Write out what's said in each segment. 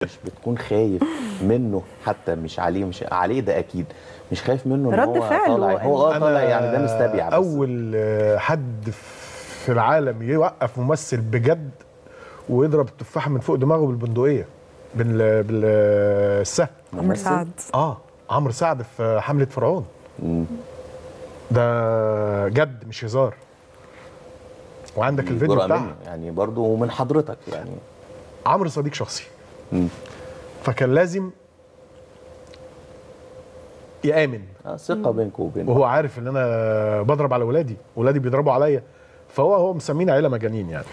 مش بتكون خايف منه حتى مش عليه مش عليه ده اكيد مش خايف منه ان رد هو فعله. طالع هو اه طالع يعني ده مستبيع بس اول آه، حد في العالم يوقف ممثل بجد ويضرب التفاحه من فوق دماغه بالبندقيه بال بالسهم عمرو ممثل؟ سعد اه عمرو سعد في حمله فرعون مم. ده جد مش هزار وعندك الفيديو جرأة بتاعها منه يعني برضه ومن حضرتك يعني عمرو صديق شخصي مم. فكان لازم يامن آه، ثقه بينكم وبين وهو عارف ان انا بضرب على ولادي ولادي بيضربوا عليا فهو هو مسمينا عيله مجانين يعني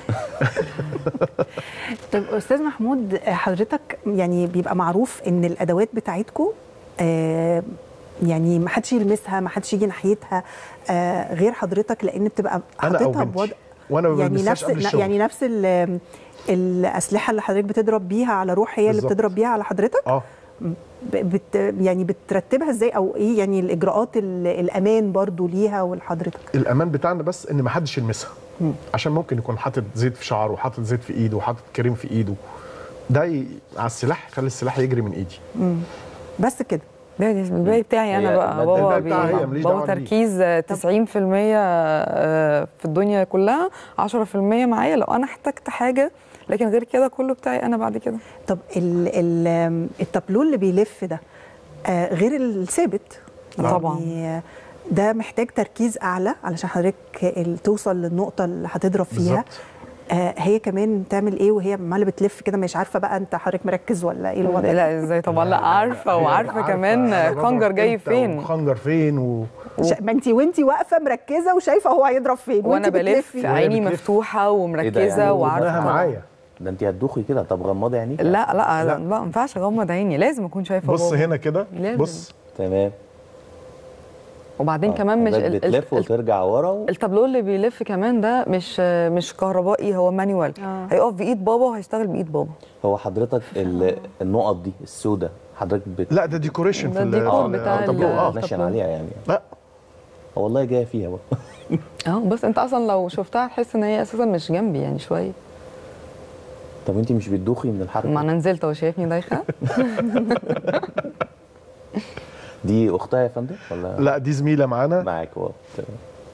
طب استاذ محمود حضرتك يعني بيبقى معروف ان الادوات بتاعتكم آه يعني ما حدش يلمسها ما حدش يجي ناحيتها آه غير حضرتك لان بتبقى انا او حاططها بنتي بوضع وانا ما يعني بلمسهاش نفس قبل الشغل يعني نفس ال- الاسلحه اللي حضرتك بتضرب بيها على روح هي اللي بالظبط. بتضرب بيها على حضرتك اه ب- بت يعني بترتبها ازاي او ايه يعني الاجراءات ال- الامان برضو ليها ولحضرتك الامان بتاعنا بس ان ما حدش يلمسها مم. عشان ممكن يكون حاطط زيت في شعره وحاطط زيت في ايده وحاطط كريم في ايده ده ي... على السلاح يخلي السلاح يجري من ايدي بس كده ده دي الباقي بتاعي انا هي بقى المادة بابا الباقي بتاعها هي، بي- ماليش بابا دعوة بيه. تركيز آه، 90% آه، في الدنيا كلها 10% معايا لو انا احتجت حاجه لكن غير كده كله بتاعي انا بعد كده طب ال ال التابلو اللي بيلف ده آه غير الثابت طبعاً. يعني ده محتاج تركيز اعلى علشان حضرتك ال- توصل للنقطه اللي هتضرب فيها بالظبط آه هي كمان تعمل ايه وهي عماله بتلف كده مش عارفه بقى انت حضرتك مركز ولا ايه الوضع لا ازاي طبعا لا عارفه هي وعارفه كمان أنا بضرب خنجر جاي إمتى فين وخنجر فين و... ش- ما انت وانت واقفه مركزه وشايفه هو هيضرب فين وانا وانت بلف بتلفي. عيني بتلف. مفتوحه ومركزه يعني وعارفه ابنها معايا ده انت هتدوخي كده طب غمضي عينيك لا لا لا لا. ما ينفعش اغمض عيني لازم اكون شايفه بص بابا. هنا كده لازم. بص تمام وبعدين آه، كمان مش حضرتك ال- ال- بتلف ال- وترجع ورا و... التابلو اللي بيلف كمان ده مش مش كهربائي هو مانيوال آه. هيقف بايد بابا وهيشتغل بايد بابا هو حضرتك ال- النقط دي السوداء حضرتك بت... لا ده ديكوريشن ده في ال- ديكور في بتاع التابلو ال- اه ناشن طب- عليها يعني لا آه، والله جايه فيها بقى اه بس انت اصلا لو شفتها تحس ان هي اساسا مش جنبي يعني شويه طب انت مش بتدوخي من الحركه ما انا نزلت هو شايفني دايخه دي اختها يا فندم ولا لا دي زميله معانا معاك اه تمام.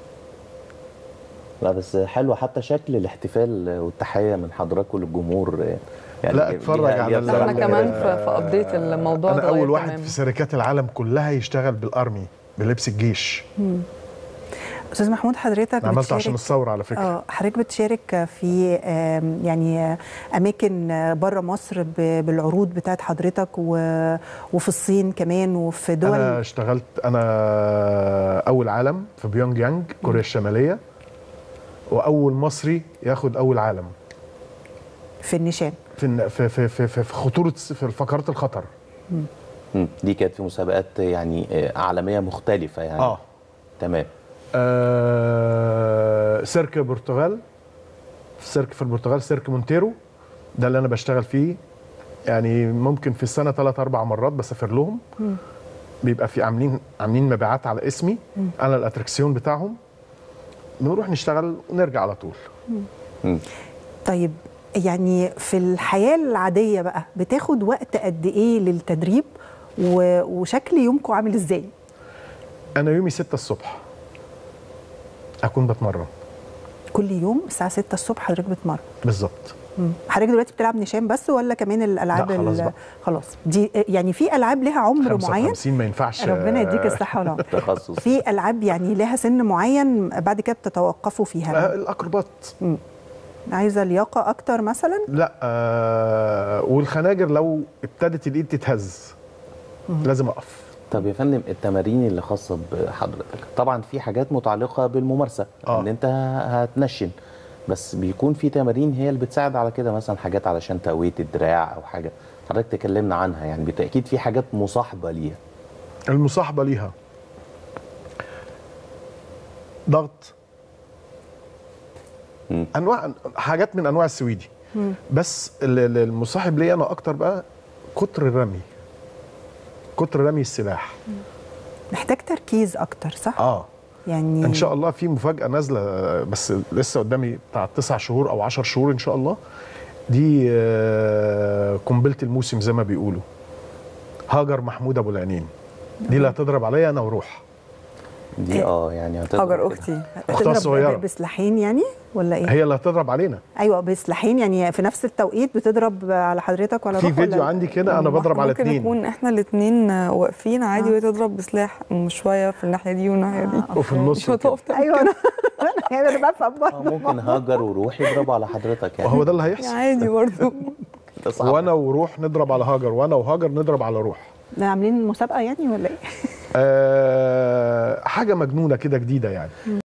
لا بس حلوه حتى شكل الاحتفال والتحيه من حضراتكم للجمهور يعني لا ليها- اتفرج ليها على بصراحة احنا كمان كده. في في ابديت الموضوع انا اتغير اول واحد تماماً. في شركات العالم كلها يشتغل بالارمي بلبس الجيش استاذ محمود حضرتك عملته بتشارك- عشان الثوره على فكره اه حضرتك بتشارك في آم، يعني آه، اماكن بره مصر ب- بالعروض بتاعت حضرتك و- وفي الصين كمان وفي دول انا اشتغلت انا اول عالم في بيونج يانج كوريا الشماليه واول مصري ياخد اول عالم في النشان في الن- في في في, في, في خطوره في فقرات الخطر مم. دي كانت في مسابقات يعني آه، عالميه مختلفه يعني اه تمام آه، سيرك البرتغال سيرك في البرتغال سيرك مونتيرو ده اللي انا بشتغل فيه يعني ممكن في السنه ثلاث اربع مرات بسافر لهم بيبقى في عاملين عاملين مبيعات على اسمي انا الاتراكسيون بتاعهم بنروح نشتغل ونرجع على طول مم. طيب يعني في الحياه العاديه بقى بتاخد وقت قد ايه للتدريب و- وشكل يومكم عامل ازاي انا يومي 6 الصبح اكون بتمرن كل يوم الساعه 6 الصبح حضرتك بتمرن بالظبط مم. حضرتك دلوقتي بتلعب نشان بس ولا كمان الالعاب لا، خلاص ال- بقى. خلاص دي يعني في العاب لها عمر معين 55 ما ينفعش ربنا يديك آه، الصحه والعافيه تخصص في العاب يعني لها سن معين بعد كده بتتوقفوا آه، فيها الاكروبات عايزه لياقه اكتر مثلا لا آه والخناجر لو ابتدت الايد تتهز لازم اقف طب يا فندم التمارين اللي خاصه بحضرتك طبعا في حاجات متعلقه بالممارسه آه. ان انت هتنشن بس بيكون في تمارين هي اللي بتساعد على كده مثلا حاجات علشان تقويه الدراع او حاجه حضرتك تكلمنا عنها يعني بالتاكيد في حاجات مصاحبه ليها المصاحبه ليها ضغط مم. انواع حاجات من انواع السويدي بس ال- ال- المصاحب ليا انا اكتر بقى كتر الرمي كتر رمي السلاح محتاج تركيز اكتر صح اه يعني ان شاء الله في مفاجاه نازله بس لسه قدامي بتاع تسع شهور او عشر شهور ان شاء الله دي آه، قنبله الموسم زي ما بيقولوا هاجر محمود ابو العينين دي اللي هتضرب عليا انا وروح دي اه يعني هتضرب هاجر كده. اختي أختها بتضرب الصغيرة. ب- بسلاحين يعني ولا ايه؟ هي اللي هتضرب علينا ايوه بسلاحين يعني في نفس التوقيت بتضرب على حضرتك ولا في روح فيديو ولا عندي كده انا بضرب على ممكن اتنين يكون احنا الاثنين واقفين عادي آه. وهي تضرب بسلاح شويه في الناحيه دي والناحيه دي آه، وفي أوكي. النص مش هتقف تعمل ايوه انا انا انا بفهم اه برضه ممكن هاجر وروح يضربوا على حضرتك يعني وهو ده اللي كده. هيحصل عادي برضه ده صعب. وانا وروح نضرب على هاجر وانا وهاجر نضرب على روح عاملين مسابقه يعني ولا ايه؟ أه حاجه مجنونه كده جديده يعني